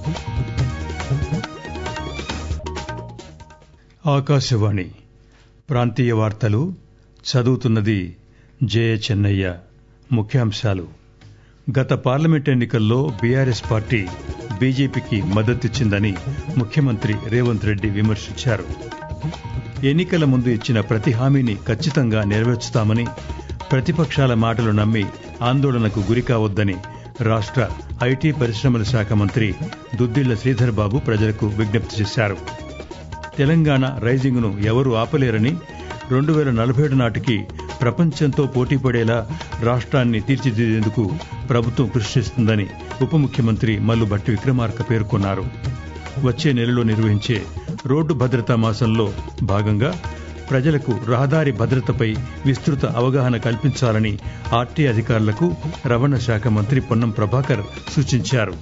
ఆకాశవాణి ప్రాంతీయ వార్తలు చదువుతున్నది జయ చెన్నయ్య ముఖ్యాంశాలు గత పార్లమెంట్ ఎన్నికల్లో బీఆర్ఎస్ పార్టీ బీజేపీకి మద్దతిచ్చిందని ముఖ్యమంత్రి రేవంత్ రెడ్డి విమర్శించారు ఎన్నికల ముందు ఇచ్చిన ప్రతి హామీని ఖచ్చితంగా నెరవేర్చుతామని ప్రతిపక్షాల మాటలు నమ్మి ఆందోళనకు గురికావద్దని రాష్ట ఐటీ పరిశ్రమల శాఖ మంత్రి దుద్దిళ్ల శ్రీధర్ బాబు ప్రజలకు విజ్ఞప్తి చేశారు తెలంగాణ రైజింగ్ ను ఎవరూ ఆపలేరని రెండు వేల నలభై ఏడు నాటికి ప్రపంచంతో పోటీపడేలా రాష్ట్రాన్ని తీర్చిదిద్దేందుకు ప్రభుత్వం కృషి చేస్తుందని ఉప ముఖ్యమంత్రి మల్లు భట్టి విక్రమార్క పేర్కొన్నారు వచ్చే నెలలో నిర్వహించే రోడ్డు భద్రతా మాసంలో భాగంగా ప్రజలకు రహదారి భద్రతపై విస్తృత అవగాహన కల్పించాలని ఆర్టీ అధికారులకు రవాణా శాఖ మంత్రి పొన్నం ప్రభాకర్ సూచించారు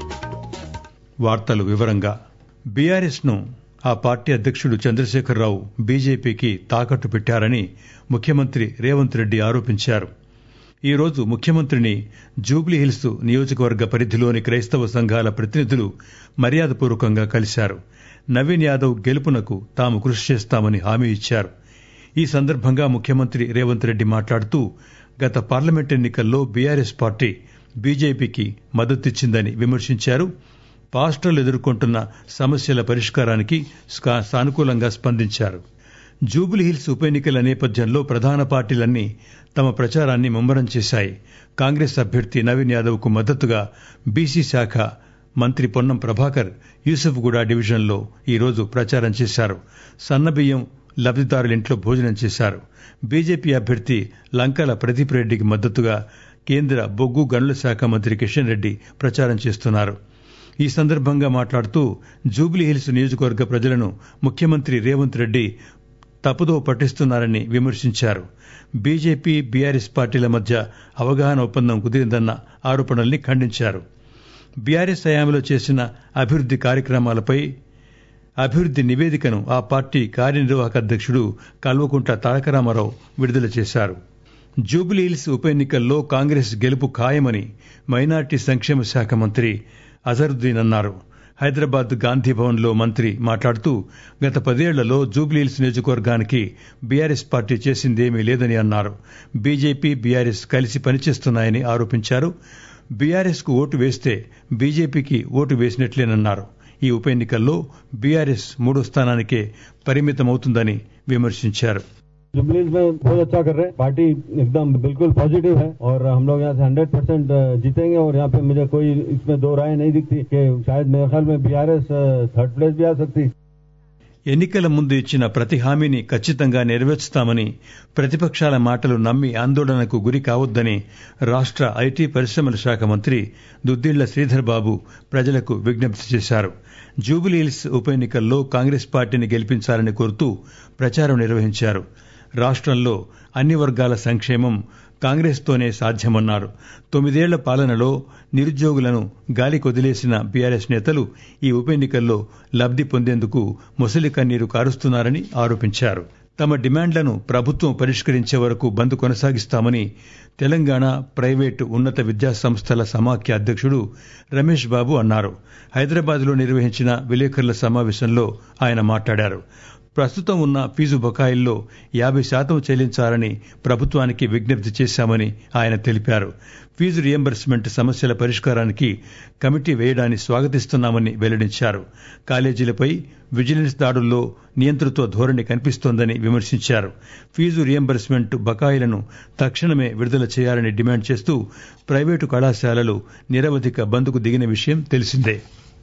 వార్తలు వివరంగా బీఆర్ఎస్ ను ఆ పార్టీ అధ్యక్షుడు చంద్రశేఖరరావు బీజేపీకి తాకట్టు పెట్టారని ముఖ్యమంత్రి రేవంత్ రెడ్డి ఆరోపించారు ఈ రోజు ముఖ్యమంత్రిని జూబ్లీహిల్స్ నియోజకవర్గ పరిధిలోని క్రైస్తవ సంఘాల ప్రతినిధులు మర్యాదపూర్వకంగా కలిశారు నవీన్ యాదవ్ గెలుపునకు తాము కృషి చేస్తామని హామీ ఇచ్చారు ఈ సందర్భంగా ముఖ్యమంత్రి రేవంత్ రెడ్డి మాట్లాడుతూ గత పార్లమెంట్ ఎన్నికల్లో బీఆర్ఎస్ పార్టీ బీజేపీకి మద్దతిచ్చిందని విమర్శించారు పాస్టర్లు ఎదుర్కొంటున్న సమస్యల పరిష్కారానికి సానుకూలంగా స్పందించారు జూబ్లీహిల్స్ ఉప ఎన్నికల నేపథ్యంలో ప్రధాన పార్టీలన్నీ తమ ప్రచారాన్ని ముమ్మరం చేశాయి కాంగ్రెస్ అభ్యర్థి నవీన్ యాదవ్ కు మద్దతుగా బీసీ శాఖ మంత్రి పొన్నం ప్రభాకర్ యూసఫ్గూడ డివిజన్లో ఈరోజు ప్రచారం చేశారు సన్నబియ్యం లబ్దిదారుల ఇంట్లో భోజనం చేశారు బీజేపీ అభ్యర్థి లంకల ప్రదీప్ రెడ్డికి మద్దతుగా కేంద్ర బొగ్గు గనుల శాఖ మంత్రి కిషన్ రెడ్డి ప్రచారం చేస్తున్నారు ఈ సందర్భంగా మాట్లాడుతూ జూబ్లీహిల్స్ నియోజకవర్గ ప్రజలను ముఖ్యమంత్రి రేవంత్ రెడ్డి తప్పుదో పట్టిస్తున్నారని విమర్శించారు బీజేపీ బీఆర్ఎస్ పార్టీల మధ్య అవగాహన ఒప్పందం కుదిరిందన్న ఆరోపణల్ని ఖండించారు బీఆర్ఎస్ హయాంలో చేసిన అభివృద్ది కార్యక్రమాలపై అభివృద్ది నివేదికను ఆ పార్టీ కార్యనిర్వాహక అధ్యక్షుడు కల్వకుంట్ల తారకరామారావు విడుదల చేశారు జూబ్లీహిల్స్ ఉప ఎన్నికల్లో కాంగ్రెస్ గెలుపు ఖాయమని మైనార్టీ సంక్షేమ శాఖ మంత్రి అజరుద్దీన్ అన్నారు హైదరాబాద్ గాంధీభవన్ లో మంత్రి మాట్లాడుతూ గత పదేళ్లలో జూబ్లీహిల్స్ నియోజకవర్గానికి బీఆర్ఎస్ పార్టీ చేసిందేమీ లేదని అన్నారు బీజేపీ బీఆర్ఎస్ కలిసి పనిచేస్తున్నాయని ఆరోపించారు బీఆర్ఎస్ కు ఓటు వేస్తే బీజేపీకి ఓటు వేసినట్లేనన్నారు ఈ ఉప ఎన్నికల్లో బీఆర్ఎస్ మూడో స్థానానికే పరిమితమవుతుందని విమర్శించారు जुबलीज में बहुत अच्छा कर रहे हैं पार्टी एकदम बिल्कुल पॉजिटिव है और हम लोग यहाँ से हंड्रेड परसेंट जीतेंगे और यहाँ पे मुझे कोई इसमें दो राय नहीं दिखती कि शायद मेरे ख्याल में बीआरएस थर्ड प्लेस भी आ सकती ఎన్నికల ముందు ఇచ్చిన ప్రతి హామీని ఖచ్చితంగా నెరవేర్చుతామని ప్రతిపక్షాల మాటలు నమ్మి ఆందోళనకు గురి కావద్దని రాష్ట ఐటీ పరిశ్రమల శాఖ మంత్రి దుద్దిళ్ల శ్రీధర్ బాబు ప్రజలకు విజ్ఞప్తి చేశారు జూబిలీహిల్స్ ఉప ఎన్నికల్లో కాంగ్రెస్ పార్టీని గెలిపించాలని కోరుతూ ప్రచారం నిర్వహించారు రాష్టంలో అన్ని వర్గాల సంక్షేమం కాంగ్రెస్తోనే సాధ్యమన్నారు తొమ్మిదేళ్ల పాలనలో నిరుద్యోగులను గాలికొదిలేసిన బీఆర్ఎస్ నేతలు ఈ ఉప ఎన్నికల్లో లబ్ది పొందేందుకు ముసలి కన్నీరు కారుస్తున్నారని ఆరోపించారు తమ డిమాండ్లను ప్రభుత్వం పరిష్కరించే వరకు బంద్ కొనసాగిస్తామని తెలంగాణ ప్రైవేటు ఉన్నత విద్యా సంస్థల సమాఖ్య అధ్యక్షుడు రమేష్ బాబు అన్నారు హైదరాబాద్లో నిర్వహించిన విలేకరుల సమావేశంలో ఆయన మాట్లాడారు ప్రస్తుతం ఉన్న ఫీజు బకాయిల్లో యాభై శాతం చెల్లించాలని ప్రభుత్వానికి విజ్ఞప్తి చేశామని ఆయన తెలిపారు ఫీజు రియంబర్స్మెంట్ సమస్యల పరిష్కారానికి కమిటీ వేయడాన్ని స్వాగతిస్తున్నామని వెల్లడించారు కాలేజీలపై విజిలెన్స్ దాడుల్లో నియంతృత్వ ధోరణి కనిపిస్తోందని విమర్శించారు ఫీజు రియంబర్స్మెంట్ బకాయిలను తక్షణమే విడుదల చేయాలని డిమాండ్ చేస్తూ ప్రైవేటు కళాశాలలు నిరవధిక బంద్కు దిగిన విషయం తెలిసిందే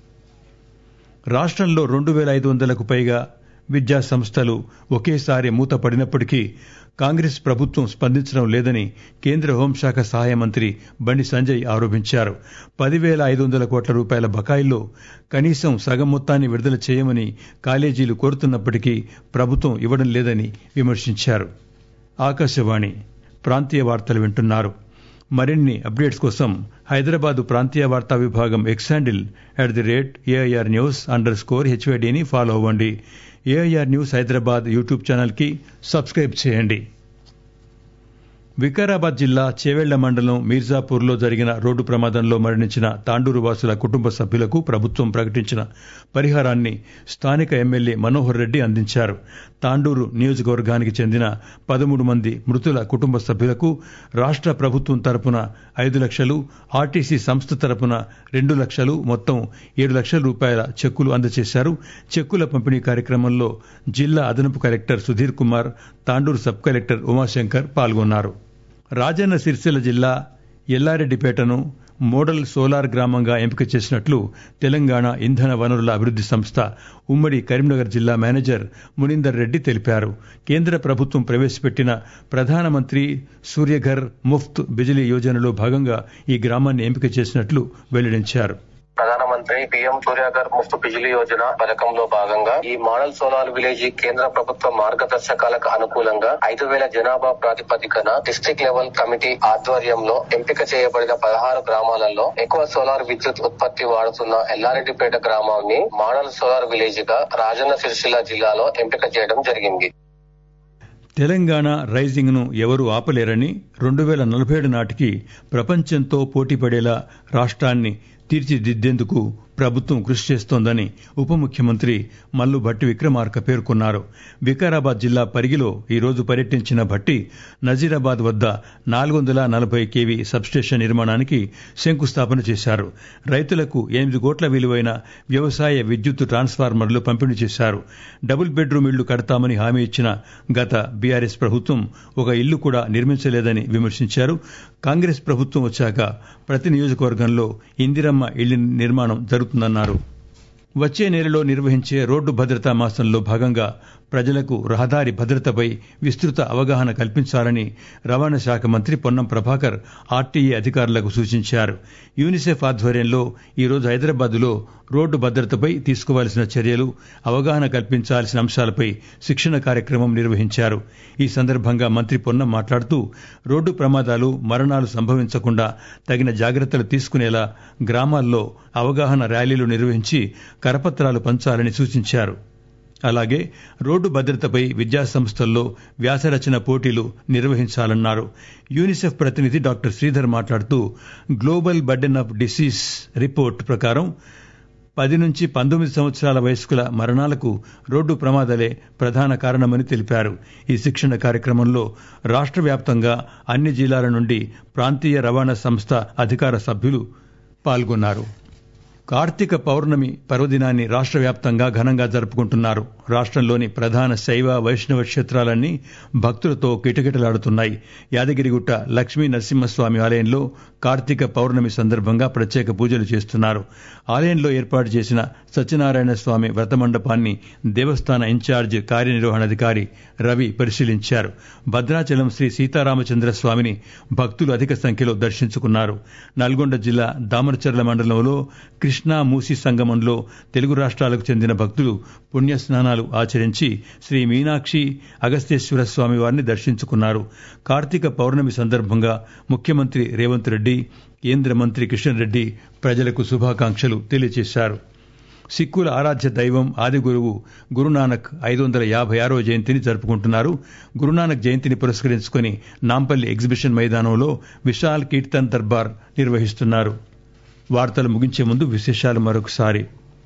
రాష్టంలో రెండు వేల ఐదు వందలకు పైగా విద్యా సంస్థలు ఒకేసారి మూతపడినప్పటికీ కాంగ్రెస్ ప్రభుత్వం స్పందించడం లేదని కేంద్ర హోంశాఖ సహాయ మంత్రి బండి సంజయ్ ఆరోపించారు పదివేల ఐదు వందల కోట్ల రూపాయల బకాయిల్లో కనీసం సగం మొత్తాన్ని విడుదల చేయమని కాలేజీలు కోరుతున్నప్పటికీ ప్రభుత్వం ఇవ్వడం లేదని విమర్శించారు ఆకాశవాణి ప్రాంతీయ వార్తలు వింటున్నారు మరిన్ని అప్డేట్స్ కోసం హైదరాబాద్ ప్రాంతీయ వార్తా విభాగం X handle at the rate AIR news under score హెచ్వైడీని ఫాలో అవ్వండి AIR news Hyderabad YouTube channel కి సబ్స్క్రైబ్ చేయండి వికారాబాద్ జిల్లా చేవెళ్ల మండలం మీర్జాపూర్లో జరిగిన రోడ్డు ప్రమాదంలో మరణించిన తాండూరు వాసుల కుటుంబ సభ్యులకు ప్రభుత్వం ప్రకటించిన పరిహారాన్ని స్థానిక ఎమ్మెల్యే మనోహర్ రెడ్డి అందించారు తాండూరు నియోజకవర్గానికి చెందిన పదమూడు మంది మృతుల కుటుంబ సభ్యులకు రాష్ట ప్రభుత్వం తరపున ఐదు లక్షలు ఆర్టీసీ సంస్థ తరపున రెండు లక్షలు మొత్తం ఏడు లక్షల రూపాయల చెక్కులు అందజేశారు చెక్కుల పంపిణీ కార్యక్రమంలో జిల్లా అదనపు collector Sudheer Kumar Tandur sub collector Umashankar పాల్గొన్నారు రాజన్న సిరిసిల్ల జిల్లా ఎల్లారెడ్డిపేటను మోడల్ సోలార్ గ్రామంగా ఎంపిక చేసినట్లు తెలంగాణ ఇంధన వనరుల అభివృద్ది సంస్థ ఉమ్మడి కరీంనగర్ జిల్లా మేనేజర్ మునీందర్ రెడ్డి తెలిపారు కేంద్ర ప్రభుత్వం ప్రవేశపెట్టిన ప్రధానమంత్రి సూర్యఘర్ ముఫ్త్ బిజిలీ యోజనలో భాగంగా ఈ గ్రామాన్ని ఎంపిక చేసినట్లు వెల్లడించారు ప్రధానమంత్రి పీఎం సూర్యాగర్ ముఫ్త్ బిజిలీ యోజన పథకంలో భాగంగా ఈ మోడల్ సోలార్ విలేజ్ కేంద్ర ప్రభుత్వ మార్గదర్శకాలకు అనుకూలంగా ఐదు వేల జనాభా ప్రాతిపదికన డిస్టిక్ లెవెల్ కమిటీ ఆధ్వర్యంలో ఎంపిక చేయబడిన పదహారు గ్రామాలలో ఎక్కువ సోలార్ విద్యుత్ ఉత్పత్తి వాడుతున్న ఎల్లారెడ్డిపేట గ్రామాన్ని మోడల్ సోలార్ విలేజ్ గా రాజన్న సిరిసిల్ల జిల్లాలో ఎంపిక చేయడం జరిగింది తెలంగాణ రైజింగ్ ను ఎవరూ ఆపలేరని రెండు వేల నలభై ఏడు నాటికి ప్రపంచంతో పోటీపడేలా రాష్ట్రాన్ని తీర్చిదిద్దేందుకు ప్రభుత్వం కృషి చేస్తోందని ఉప ముఖ్యమంత్రి మల్లు భట్టి విక్రమార్క పేర్కొన్నారు వికారాబాద్ జిల్లా పరిగిలో ఈరోజు పర్యటించిన భట్టి నజీరాబాద్ వద్ద నాలుగు వందల నలభై కేవీ సబ్స్టేషన్ నిర్మాణానికి శంకుస్థాపన చేశారు రైతులకు ఎనిమిది కోట్ల విలువైన వ్యవసాయ విద్యుత్ ట్రాన్స్ఫార్మర్లు పంపిణీ చేశారు డబుల్ బెడ్రూమ్ ఇళ్లు కడతామని హామీ ఇచ్చిన గత బీఆర్ఎస్ ప్రభుత్వం ఒక ఇల్లు కూడా నిర్మించలేదని విమర్శించారు కాంగ్రెస్ ప్రభుత్వం వచ్చాక ప్రతి నియోజకవర్గంలో ఇందిరమ్మ ఇళ్ల నిర్మాణం జరుగుతుందన్నారు వచ్చే నెలలో నిర్వహించే రోడ్డు భద్రతా మాసంలో భాగంగా ప్రజలకు రహదారి భద్రతపై విస్తృత అవగాహన కల్పించాలని రవాణా శాఖ మంత్రి పొన్నం ప్రభాకర్ ఆర్టీఏ అధికారులకు సూచించారు యూనిసెఫ్ ఆధ్వర్యంలో ఈరోజు హైదరాబాద్లో రోడ్డు భద్రతపై తీసుకోవాల్సిన చర్యలు అవగాహన కల్పించాల్సిన అంశాలపై శిక్షణ కార్యక్రమం నిర్వహించారు ఈ సందర్భంగా మంత్రి పొన్నం మాట్లాడుతూ రోడ్డు ప్రమాదాలు మరణాలు సంభవించకుండా తగిన జాగ్రత్తలు తీసుకునేలా గ్రామాల్లో అవగాహన ర్యాలీలు నిర్వహించి కరపత్రాలు పంచాలని సూచించారు అలాగే రోడ్డు భద్రతపై విద్యాసంస్థల్లో వ్యాసరచన పోటీలు నిర్వహించాలన్నారు యూనిసెఫ్ ప్రతినిధి డాక్టర్ శ్రీధర్ మాట్లాడుతూ global burden of disease report ప్రకారం పది నుంచి పంతొమ్మిది సంవత్సరాల వయస్కుల మరణాలకు రోడ్డు ప్రమాదాలే ప్రధాన కారణమని తెలిపారు ఈ శిక్షణ కార్యక్రమంలో రాష్ట్ర వ్యాప్తంగా అన్ని జిల్లాల నుండి ప్రాంతీయ రవాణా సంస్థ అధికార సభ్యులు పాల్గొన్నారు కార్తీక పౌర్ణమి పర్వదినాన్ని రాష్ట్ర వ్యాప్తంగా ఘనంగా జరుపుకుంటున్నారు రాష్ట్రంలోని ప్రధాన శైవ వైష్ణవ క్షేత్రాలన్నీ భక్తులతో కిటకిటలాడుతున్నాయి యాదగిరిగుట్ట లక్ష్మీ నరసింహస్వామి ఆలయంలో కార్తీక పౌర్ణమి సందర్భంగా ప్రత్యేక పూజలు చేస్తున్నారు ఆలయంలో ఏర్పాటు చేసిన సత్యనారాయణ స్వామి వ్రత మండపాన్ని దేవస్థాన ఇన్ఛార్జ్ కార్యనిర్వహణాధికారి రవి పరిశీలించారు భద్రాచలం శ్రీ సీతారామచంద్ర స్వామిని భక్తులు అధిక సంఖ్యలో దర్శించుకున్నారు నల్గొండ జిల్లా దామరచర్ల మండలంలో కృష్ణా మూసి సంగమంలో తెలుగు రాష్ట్రాలకు చెందిన భక్తులు పుణ్యస్నానాలు ఆచరించి శ్రీ మీనాక్షి అగస్తేశ్వర స్వామి వారిని దర్శించుకున్నారు కార్తీక పౌర్ణమి సందర్భంగా ముఖ్యమంత్రి రేవంత్ రెడ్డి కేంద్ర మంత్రి కిషన్ రెడ్డి ప్రజలకు శుభాకాంక్షలు తెలియజేశారు సిక్కుల ఆరాధ్య దైవం ఆది గురువు గురునానక్ ఐదు వందల యాభై ఆరో జయంతిని జరుపుకుంటున్నారు గురునానక్ జయంతిని పురస్కరించుకుని నాంపల్లి ఎగ్జిబిషన్ మైదానంలో విశాల్ కీర్తన్ దర్బార్ నిర్వహిస్తున్నారు వార్తలు ముగించే ముందు విశేషాలు మరొకసారి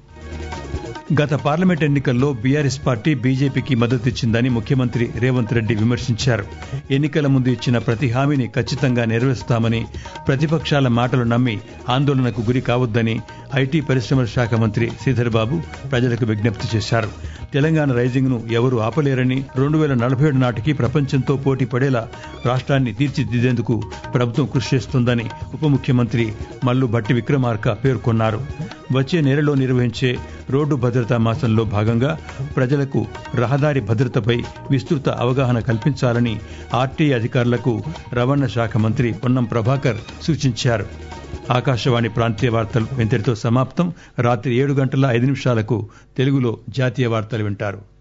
గత పార్లమెంట్ ఎన్నికల్లో బీఆర్ఎస్ పార్టీ బీజేపీకి మద్దతిచ్చిందని ముఖ్యమంత్రి రేవంత్ రెడ్డి విమర్శించారు ఎన్నికల ముందు ఇచ్చిన ప్రతి హామీని ఖచ్చితంగా నెరవేరుస్తామని ప్రతిపక్షాల మాటలు నమ్మి ఆందోళనకు గురి కావద్దని ఐటీ పరిశ్రమల శాఖ మంత్రి శ్రీధర్ బాబు ప్రజలకు విజ్ఞప్తి చేశారు తెలంగాణ రైజింగ్ ను ఎవరూ ఆపలేరని రెండు వేల నలభై ఏడు నాటికి ప్రపంచంతో పోటీ పడేలా రాష్ట్రాన్ని తీర్చిదిద్దేందుకు ప్రభుత్వం కృషి చేస్తోందని ఉప ముఖ్యమంత్రి మల్లు భట్టి విక్రమార్క పేర్కొన్నారు వచ్చే నెలలో నిర్వహించే రోడ్డు భద్రతా మాసంలో భాగంగా ప్రజలకు రహదారి భద్రతపై విస్తృత అవగాహన కల్పించాలని ఆర్టీ అధికారులకు రవాణా శాఖ మంత్రి పొన్నం ప్రభాకర్ సూచించారు ఆకాశవాణి ప్రాంతీయ వార్తలు ఇంతటితో సమాప్తం రాత్రి ఏడు గంటల ఐదు నిమిషాలకు తెలుగులో జాతీయ వార్తలు వింటారు